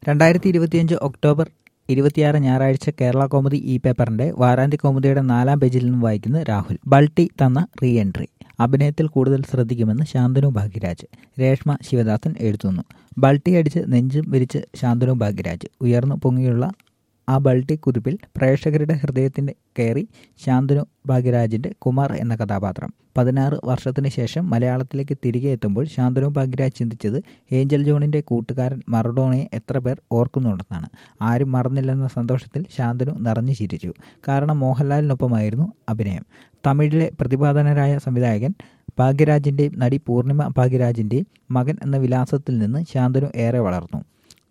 രണ്ടായിരത്തി ഇരുപത്തിയഞ്ച് ഒക്ടോബർ ഇരുപത്തിയാറ് ഞായറാഴ്ച കേരള കൗമുദി ഇ പേപ്പറിന്റെ വാരാന്ത്യ കൗമുദിയുടെ നാലാം പേജിൽ നിന്നും വായിക്കുന്നത് രാഹുൽ ബൾട്ടി തന്ന റീ എൻട്രി അഭിനയത്തിൽ കൂടുതൽ ശ്രദ്ധിക്കുമെന്ന് ശാന്തനു ഭാഗ്യരാജ് രേഷ്മ ശിവദാസൻ എഴുതുന്നു ബൾട്ടി അടിച്ച് നെഞ്ചും വിരിച്ച് ശാന്തനു ഭാഗ്യരാജ് ഉയർന്നു പൊങ്ങിയുള്ള ആ ബൾട്ടി കുതിപ്പിൽ പ്രേക്ഷകരുടെ ഹൃദയത്തിന്റെ കയറി ശാന്തനു ഭാഗ്യരാജിന്റെ കുമാർ എന്ന കഥാപാത്രം പതിനാറ് വർഷത്തിന് ശേഷം മലയാളത്തിലേക്ക് തിരികെ എത്തുമ്പോൾ ശാന്തനു ഭാഗ്യരാജ് ചിന്തിച്ചത് ഏഞ്ചൽ ജോണിന്റെ കൂട്ടുകാരൻ മറഡോണയെ എത്ര പേർ ഓർക്കുന്നുണ്ടെന്നാണ് ആരും മറന്നില്ലെന്ന സന്തോഷത്തിൽ ശാന്തനു നിറഞ്ഞു ചിരിച്ചു കാരണം മോഹൻലാലിനൊപ്പമായിരുന്നു അഭിനയം തമിഴിലെ പ്രതിപാദനരായ സംവിധായകൻ ഭാഗ്യരാജിന്റെയും നടി പൂർണിമ ഭാഗ്യരാജിന്റെയും മകൻ എന്ന വിലാസത്തിൽ നിന്ന് ശാന്തനു ഏറെ വളർന്നു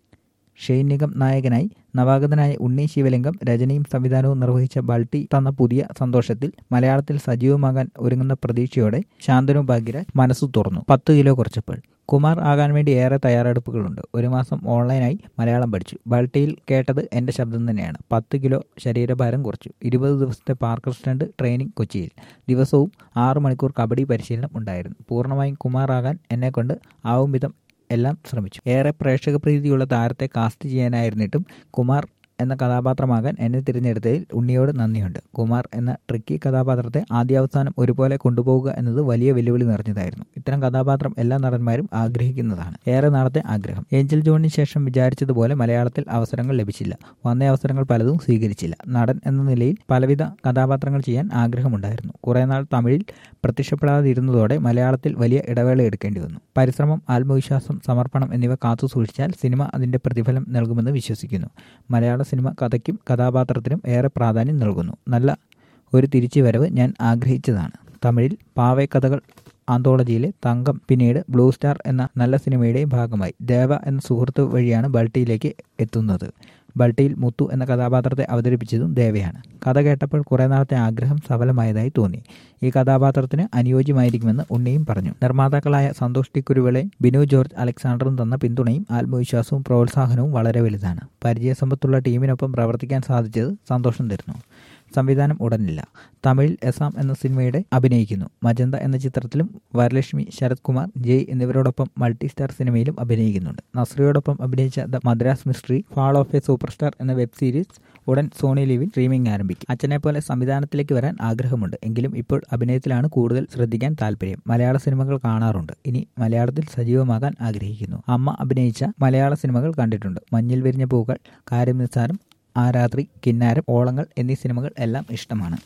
ഷെയ്നികം നായകനായി നവാഗതനായ ഉണ്ണി ശിവലിംഗം രചനയും സംവിധാനവും നിർവഹിച്ച ബൾട്ടി തന്ന പുതിയ സന്തോഷത്തിൽ മലയാളത്തിൽ സജീവമാകാൻ ഒരുങ്ങുന്ന പ്രതീക്ഷയോടെ ശാന്തനു ഭാഗ്യരാജ് മനസ്സു തുറന്നു പത്ത് കിലോ കുറച്ചപ്പോൾ കുമാർ ആകാൻ വേണ്ടി ഏറെ തയ്യാറെടുപ്പുകളുണ്ട് ഒരു മാസം ഓൺലൈനായി മലയാളം പഠിച്ചു ബൾട്ടിയിൽ കേട്ടത് എൻ്റെ ശബ്ദം തന്നെയാണ് പത്ത് കിലോ ശരീരഭാരം കുറച്ചു ഇരുപത് ദിവസത്തെ പാർക്കർ സ്റ്റണ്ട് ട്രെയിനിങ് കൊച്ചിയിൽ ദിവസവും ആറു മണിക്കൂർ കബഡി പരിശീലനം ഉണ്ടായിരുന്നു പൂർണ്ണമായും കുമാർ ആകാൻ എന്നെക്കൊണ്ട് ആവും വിധം എല്ലാം ശ്രമിച്ചു ഏറെ പ്രേക്ഷക പ്രീതിയുള്ള താരത്തെ കാസ്റ്റ് ചെയ്യാനായിരുന്നിട്ടും കുമാർ എന്ന കഥാപാത്രമാകാൻ എന്നെ തിരഞ്ഞെടുത്തതിൽ ഉണ്ണിയോട് നന്ദിയുണ്ട് കുമാർ എന്ന ട്രിക്കി കഥാപാത്രത്തെ ആദ്യാവസാനം ഒരുപോലെ കൊണ്ടുപോകുക എന്നത് വലിയ വെല്ലുവിളി നിറഞ്ഞതായിരുന്നു ഇത്തരം കഥാപാത്രം എല്ലാ നടന്മാരും ആഗ്രഹിക്കുന്നതാണ് ഏറെ നാളത്തെ ആഗ്രഹം ഏഞ്ചൽ ജോണിന് ശേഷം വിചാരിച്ചതുപോലെ മലയാളത്തിൽ അവസരങ്ങൾ ലഭിച്ചില്ല വന്ന അവസരങ്ങൾ പലതും സ്വീകരിച്ചില്ല നടൻ എന്ന നിലയിൽ പലവിധ കഥാപാത്രങ്ങൾ ചെയ്യാൻ ആഗ്രഹമുണ്ടായിരുന്നു കുറേ നാൾ തമിഴിൽ പ്രത്യക്ഷപ്പെടാതിരുന്നതോടെ മലയാളത്തിൽ വലിയ ഇടവേള എടുക്കേണ്ടി വന്നു പരിശ്രമം ആത്മവിശ്വാസം സമർപ്പണം എന്നിവ കാത്തു സൂക്ഷിച്ചാൽ സിനിമ അതിന്റെ പ്രതിഫലം നൽകുമെന്ന് വിശ്വസിക്കുന്നു മലയാള സിനിമ കഥയ്ക്കും കഥാപാത്രത്തിനും ഏറെ പ്രാധാന്യം നൽകുന്നു നല്ല ഒരു തിരിച്ചുവരവ് ഞാൻ ആഗ്രഹിച്ചതാണ് തമിഴിൽ പാവേ കഥകൾ ആന്തോളജിയിലെ തങ്കം പിന്നീട് ബ്ലൂ സ്റ്റാർ എന്ന നല്ല സിനിമയുടെ ഭാഗമായി ദേവ എന്ന സുഹൃത്ത് വഴിയാണ് ബൾട്ടിയിലേക്ക് എത്തുന്നത് ബൾട്ടിയിൽ മുത്തു എന്ന കഥാപാത്രത്തെ അവതരിപ്പിച്ചതും ദേവയാണ് കഥ കേട്ടപ്പോൾ കുറേ നാളത്തെ ആഗ്രഹം സഫലമായതായി തോന്നി ഈ കഥാപാത്രത്തിന് അനുയോജ്യമായിരിക്കുമെന്ന് ഉണ്ണിയും പറഞ്ഞു നിർമ്മാതാക്കളായ സന്തോഷ് ടി കുരുവിളെ ബിനു ജോർജ് അലക്സാണ്ടറും തന്ന പിന്തുണയും ആത്മവിശ്വാസവും പ്രോത്സാഹനവും വളരെ വലുതാണ് പരിചയസമ്പത്തുള്ള ടീമിനൊപ്പം പ്രവർത്തിക്കാൻ സാധിച്ചത് സന്തോഷം തരുന്നു സംവിധാനം ഉടനില്ല തമിഴിൽ എസാം എന്ന സിനിമയുടെ അഭിനയിക്കുന്നു മജന്ത എന്ന ചിത്രത്തിലും വരലക്ഷ്മി ശരത് കുമാർ ജയ് എന്നിവരോടൊപ്പം മൾട്ടി സ്റ്റാർ സിനിമയിലും അഭിനയിക്കുന്നുണ്ട് നസ്രിയോടൊപ്പം അഭിനയിച്ച the Madras mystery fall of a superstar എന്ന വെബ് സീരീസ് ഉടൻ സോണി ലിവിൽ സ്ട്രീമിംഗ് ആരംഭിക്കും അച്ഛനെ പോലെ സംവിധാനത്തിലേക്ക് വരാൻ ആഗ്രഹമുണ്ട് എങ്കിലും ഇപ്പോൾ അഭിനയത്തിലാണ് കൂടുതൽ ശ്രദ്ധിക്കാൻ താല്പര്യം മലയാള സിനിമകൾ കാണാറുണ്ട് ഇനി മലയാളത്തിൽ സജീവമാകാൻ ആഗ്രഹിക്കുന്നു അമ്മ അഭിനയിച്ച മലയാള സിനിമകൾ കണ്ടിട്ടുണ്ട് മഞ്ഞിൽ വിരിഞ്ഞ പൂക്കൾ കാര്യം നിസ്സാരം ആ രാത്രി കിന്നാരം ഓളങ്ങൾ എന്നീ സിനിമകൾ എല്ലാം ഇഷ്ടമാണ്